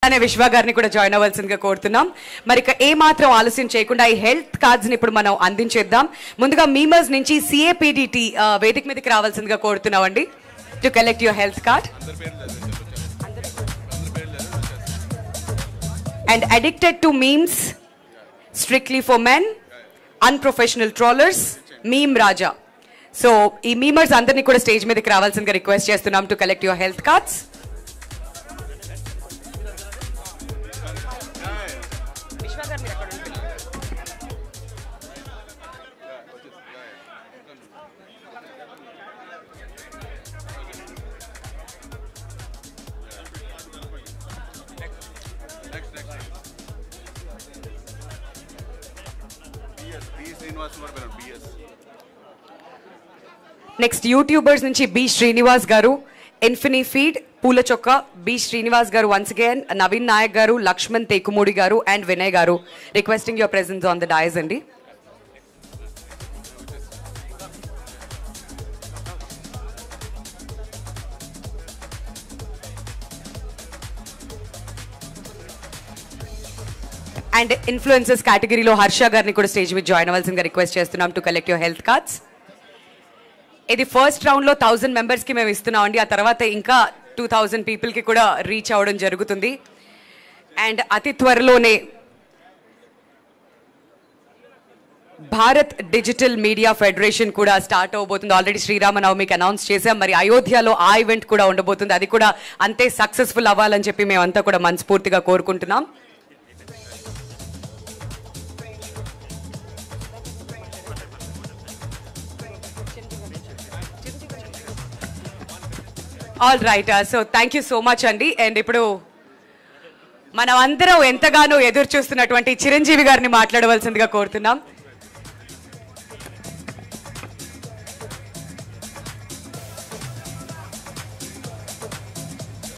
అనే విశ్వ గారిని కూడా జాయిన్ అవ్వాల్సిందిగా కోరుతున్నాం మరి ఇక ఏ మాత్రం ఆలస్యం చేయకుండా ఈ హెల్త్ కార్డ్స్ ని ఇప్పుడు మనం అందించేద్దాం ముందుగా మీమర్స్ నుంచి సిఏపిడిటి వేదిక మీదకి రావాల్సిందిగా కోరుతున్నామండి to collect your health card and addicted to memes strictly for men unprofessional trollers meme Raja so ఈ మీమర్స్ అందరినీ కూడా స్టేజ్ మీదకి రావాల్సిందిగా రిక్వెస్ట్ చేస్తున్నాం to collect your health cards next YouTubers నుంచి బి శ్రీనివాస్ గారు ఇన్ఫినీ ఫీడ్ పూల చొక్క బి శ్రీనివాస్ గారు వన్స్ అగైన్ నవీన్ నాయక్ గారు లక్ష్మణ్ తేకుమూడి గారు and Vinay garu requesting your presence on the dais అండి అండ్ ఇన్ఫ్లుయెన్సెస్ కేటగిరీలో హర్ష గారిని కూడా స్టేజ్ మీద జాయిన్ అవ్వాల్సిందిగా రిక్వెస్ట్ చేస్తున్నాం to collect your health cards ఇది ఫస్ట్ రౌండ్లో థౌజండ్ మెంబర్స్కి మేము ఇస్తున్నామండి ఆ తర్వాత ఇంకా టూ థౌజండ్ పీపుల్కి కూడా రీచ్ అవ్వడం జరుగుతుంది అండ్ అతి త్వరలోనే భారత్ డిజిటల్ మీడియా ఫెడరేషన్ కూడా స్టార్ట్ అవబోతుంది ఆల్రెడీ శ్రీరామనవమికి అనౌన్స్ చేశాం మరి అయోధ్యలో ఆ ఈవెంట్ కూడా ఉండబోతుంది అది కూడా అంతే సక్సెస్ఫుల్ అవ్వాలని చెప్పి మేమంతా కూడా మనస్ఫూర్తిగా కోరుకుంటున్నాం all right so thank you so much అండి అండ్ ఇప్పుడు మనం అందరం ఎంతగానో ఎదురు చూస్తున్నటువంటి చిరంజీవి గారిని మాట్లాడవలసిందిగా కోరుతున్నాం